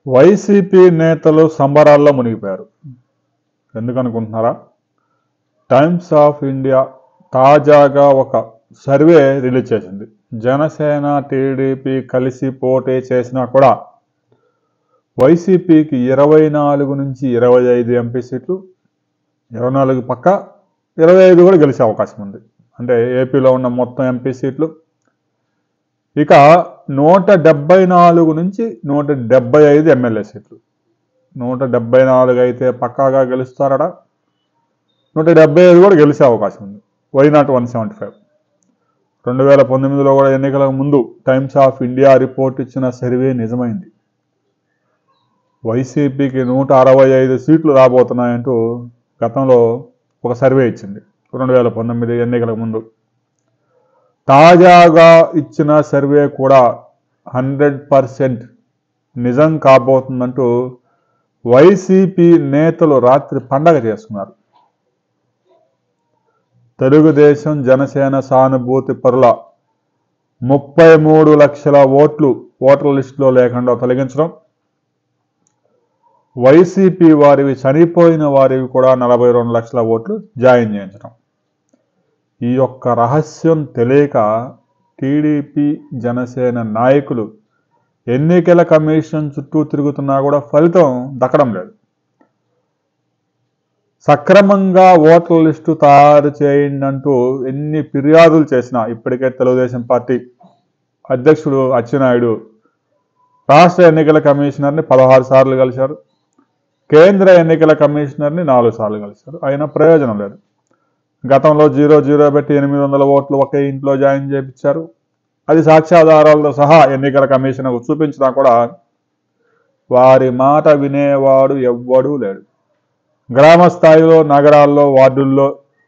YCP నేతలు సంబరాల్లో మునిగిపోయారు ఎందుకు అనుకుంటున్నారా టైమ్స్ ఆఫ్ ఇండియా తాజాగా ఒక సర్వే రిలీజ్ చేసింది జనసేన టీడీపీ కలిసి పోటీ చేసినా కూడా వైసీపీకి ఇరవై నాలుగు నుంచి ఇరవై ఐదు ఎంపీ సీట్లు ఇరవై నాలుగు పక్క ఇరవై ఐదు కూడా గెలిచే అవకాశం ఉంది అంటే ఏపీలో ఉన్న మొత్తం ఎంపీ సీట్లు ఇక నూట డెబ్బై నాలుగు నుంచి నూట డెబ్బై ఐదు ఎమ్మెల్యే సీట్లు నూట డెబ్బై నాలుగు అయితే పక్కాగా గెలుస్తారట నూట డెబ్బై ఐదు కూడా గెలిచే అవకాశం ఉంది why not one seventy five రెండు వేల పంతొమ్మిదిలో కూడా ఎన్నికలకు ముందు టైమ్స్ ఆఫ్ ఇండియా రిపోర్ట్ ఇచ్చిన సర్వే నిజమైంది వైసీపీకి నూట అరవై ఐదు సీట్లు రాబోతున్నాయంటూ గతంలో ఒక సర్వే ఇచ్చింది రెండు వేల పంతొమ్మిది ఎన్నికలకు ముందు తాజాగా ఇచ్చిన సర్వే కూడా హండ్రెడ్ పర్సెంట్ నిజం కాబోతుందంటూ వైసీపీ నేతలు రాత్రి పండగ చేసుకున్నారు తెలుగుదేశం జనసేన సానుభూతి పరుల ముప్పై మూడు లక్షల ఓట్లు ఓటర్ లిస్టులో లేకుండా తొలగించడం వైసీపీ వారివి చనిపోయిన వారివి కూడా నలభై రెండు లక్షల ఓట్లు జాయిన్ చేయించడం ఈ యొక్క రహస్యం తెలియక టీడీపీ జనసేన నాయకులు ఎన్నికల కమిషన్ చుట్టూ తిరుగుతున్నా కూడా ఫలితం దక్కడం లేదు సక్రమంగా ఓట్ల లిస్టు తయారు చేయండి అంటూ ఎన్ని ఫిర్యాదులు చేసినా ఇప్పటికే తెలుగుదేశం పార్టీ అధ్యక్షుడు అచ్చెన్నాయుడు రాష్ట్ర ఎన్నికల కమిషనర్ని పదహారు సార్లు కలిశారు కేంద్ర ఎన్నికల కమిషనర్ని నాలుగు సార్లు కలిశారు అయినా ప్రయోజనం లేదు గతంలో జీరో జీరో పెట్టి ఎనిమిది వందల ఓట్లు ఒకే ఇంట్లో జాయిన్ చేయించారు అది సాక్ష్యాధారాలతో సహా ఎన్నికల కమిషన్కు చూపించినా కూడా వారి మాట వినేవాడు ఎవ్వడూ లేడు గ్రామ స్థాయిలో నగరాల్లో వార్డుల్లో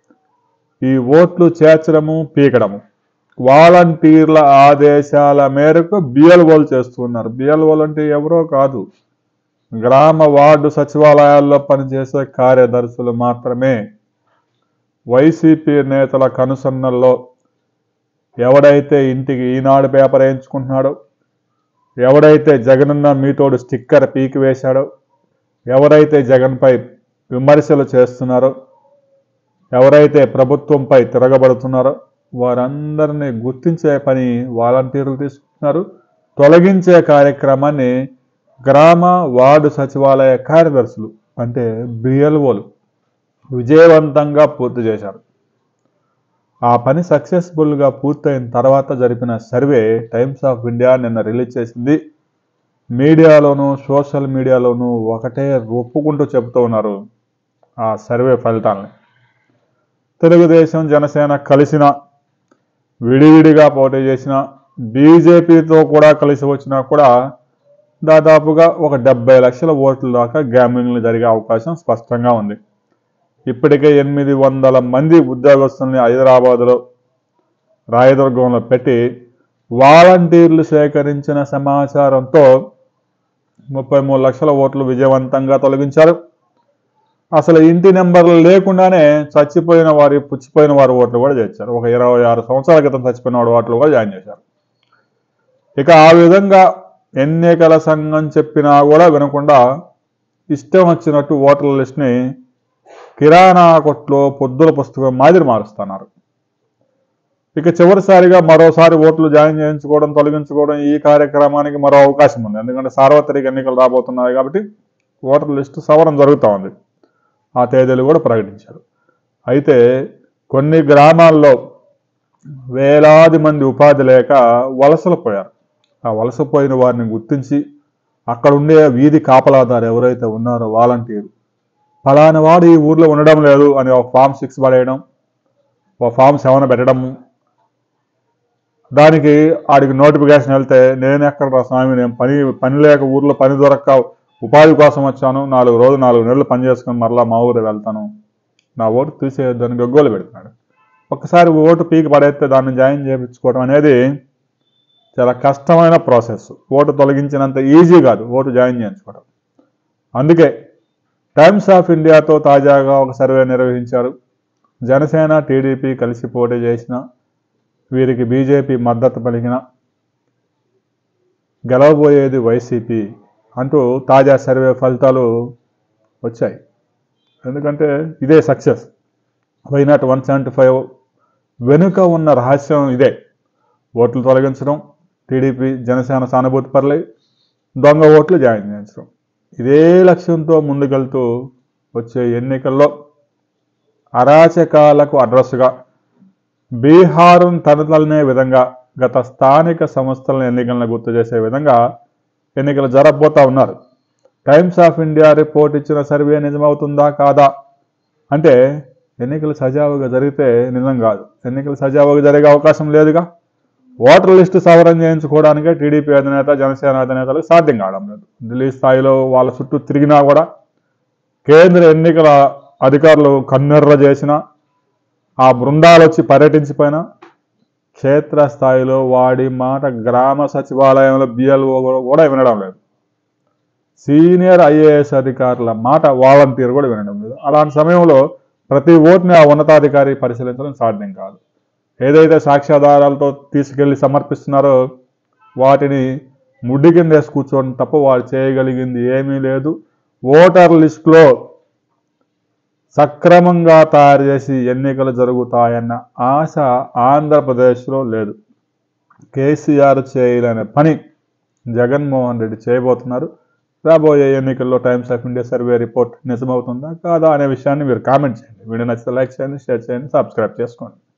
ఈ ఓట్లు చేర్చడము పీకడము వాలంటీర్ల ఆదేశాల మేరకు బిఎల్ఓలు చేస్తున్నారు బిఎల్ఓలు అంటే ఎవరో కాదు గ్రామ వార్డు సచివాలయాల్లో పనిచేసే కార్యదర్శులు మాత్రమే వైసీపీ నేతల కనుసన్నల్లో ఎవడైతే ఇంటికి ఈనాడు పేపర్ వేయించుకుంటున్నాడో ఎవడైతే జగనన్న మీతోడు స్టిక్కర్ పీకి వేశాడో ఎవరైతే జగన్పై విమర్శలు చేస్తున్నారో ఎవరైతే ప్రభుత్వంపై తిరగబడుతున్నారో వారందరినీ గుర్తించే పని వాలంటీర్లు తీసుకుంటున్నారు తొలగించే కార్యక్రమాన్ని గ్రామ వార్డు సచివాలయ కార్యదర్శులు అంటే బిఎల్ఓలు విజయవంతంగా పూర్తి చేశారు ఆ పని సక్సెస్ఫుల్గా పూర్తయిన తర్వాత జరిపిన సర్వే టైమ్స్ ఆఫ్ ఇండియా నిన్న రిలీజ్ చేసింది మీడియాలోనూ సోషల్ మీడియాలోనూ ఒకటే ఒప్పుకుంటూ చెబుతూ ఉన్నారు ఆ సర్వే ఫలితాలని తెలుగుదేశం జనసేన కలిసిన విడివిడిగా పోటీ చేసిన బీజేపీతో కూడా కలిసి వచ్చినా కూడా దాదాపుగా ఒక డెబ్బై లక్షల ఓట్ల దాకా గ్యామింగ్లు జరిగే అవకాశం స్పష్టంగా ఉంది ఇప్పటికే ఎనిమిది వందల మంది ఉద్యోగస్తుల్ని హైదరాబాదులో రాయదుర్గంలో పెట్టి వాలంటీర్లు సేకరించిన సమాచారంతో ముప్పై మూడు లక్షల ఓట్లు విజయవంతంగా తొలగించారు అసలు ఇంటి నెంబర్లు లేకుండానే చచ్చిపోయిన వారి పుచ్చిపోయిన వారి ఓట్లు కూడా చేర్చారు ఒక ఇరవై ఆరు సంవత్సరాల క్రితం చచ్చిపోయిన వాడి ఓట్లు కూడా జాయిన్ చేశారు ఇక ఆ విధంగా ఎన్నికల సంఘం చెప్పినా కూడా వినకుండా ఇష్టం వచ్చినట్టు ఓటర్ల లిస్ట్ని కిరాణా కొట్లో పొద్దుల పుస్తకం మాదిరి మారుస్తున్నారు ఇక చివరిసారిగా మరోసారి ఓట్లు జాయిన్ చేయించుకోవడం తొలగించుకోవడం ఈ కార్యక్రమానికి మరో అవకాశం ఉంది ఎందుకంటే సార్వత్రిక ఎన్నికలు రాబోతున్నాయి కాబట్టి ఓటర్ లిస్టు సవరణ జరుగుతూ ఉంది ఆ తేదీలు కూడా ప్రకటించారు అయితే కొన్ని గ్రామాల్లో వేలాది మంది ఉపాధి లేక వలసలు పోయారు ఆ వలసపోయిన వారిని గుర్తించి అక్కడ ఉండే వీధి కాపలాదారు ఎవరైతే ఉన్నారో వాలంటీర్ ఫలానా వాడు ఈ ఊర్లో ఉండడం లేదు అని ఒక ఫామ్ సిక్స్ పడేయడం ఒక ఫామ్ సెవెన్ పెట్టడము దానికి ఆడికి నోటిఫికేషన్ వెళ్తే నేను ఎక్కడ రా స్వామి నేను పని పని లేక ఊర్లో పని దొరక్క ఉపాధి కోసం వచ్చాను నాలుగు రోజులు నాలుగు నెలలు పని చేసుకుని మరలా మా ఊరు వెళ్తాను నా ఓటు తీసేయొద్దని గగ్గోలు పెడుతున్నాడు ఒక్కసారి ఓటు పీకి పడేస్తే దాన్ని జాయిన్ చేయించుకోవడం అనేది చాలా కష్టమైన ప్రాసెస్ ఓటు తొలగించినంత ఈజీ కాదు ఓటు జాయిన్ చేయించుకోవడం అందుకే టైమ్స్ ఆఫ్ ఇండియాతో తాజాగా ఒక సర్వే నిర్వహించారు జనసేన టీడీపీ కలిసి పోటీ చేసిన వీరికి బీజేపీ మద్దతు పలికిన గెలవబోయేది వైసీపీ అంటూ తాజా సర్వే ఫలితాలు వచ్చాయి ఎందుకంటే ఇదే success why not one seventy five వెనుక ఉన్న రహస్యం ఇదే ఓట్లు తొలగించడం టీడీపీ జనసేన సానుభూతి పరలై దొంగ ఓట్లు జాయిన్ చేయించడం ఇదే లక్ష్యంతో ముందుకెళ్తూ వచ్చే ఎన్నికల్లో అరాచకాలకు అడ్రస్గా బీహార్ను తలతలనే విధంగా గత స్థానిక సంస్థల ఎన్నికలను గుర్తు చేసే విధంగా ఎన్నికలు జరగబోతా ఉన్నారు టైమ్స్ ఆఫ్ ఇండియా రిపోర్ట్ ఇచ్చిన సర్వే నిజమవుతుందా కాదా అంటే ఎన్నికలు సజావుగా జరిగితే నిజం కాదు ఎన్నికలు సజావుగా జరిగే అవకాశం లేదుగా ఓటర్ లిస్టు సవరణ చేయించుకోవడానికే టీడీపీ అధినేత జనసేన అధినేతలకు సాధ్యం కావడం లేదు ఢిల్లీ స్థాయిలో వాళ్ళ చుట్టూ తిరిగినా కూడా కేంద్ర ఎన్నికల అధికారులు కన్నెర్ర చేసిన ఆ బృందాలు వచ్చి పర్యటించిపోయినా క్షేత్రస్థాయిలో వాడి మాట గ్రామ సచివాలయంలో బిఎల్ఓ కూడా వినడం లేదు సీనియర్ ఐఏఎస్ అధికారుల మాట వాలంటీర్ కూడా వినడం లేదు అలాంటి సమయంలో ప్రతి ఓటుని ఆ ఉన్నతాధికారి పరిశీలించడం సాధ్యం కాదు ఏదైతే సాక్ష్యాధారాలతో తీసుకెళ్లి సమర్పిస్తున్నారో వాటిని ముడ్డి కింద వేసి కూర్చోవడం తప్ప వారు చేయగలిగింది ఏమీ లేదు ఓటర్ లిస్టులో సక్రమంగా తయారు చేసి ఎన్నికలు జరుగుతాయన్న ఆశ ఆంధ్రప్రదేశ్లో లేదు కేసీఆర్ చేయలేని పని జగన్మోహన్ రెడ్డి చేయబోతున్నారు రాబోయే ఎన్నికల్లో Times of India survey report నిజమవుతుందా కాదా అనే విషయాన్ని మీరు కామెంట్ చేయండి వీడియో నచ్చితే లైక్ చేయండి షేర్ చేయండి సబ్స్క్రైబ్ చేసుకోండి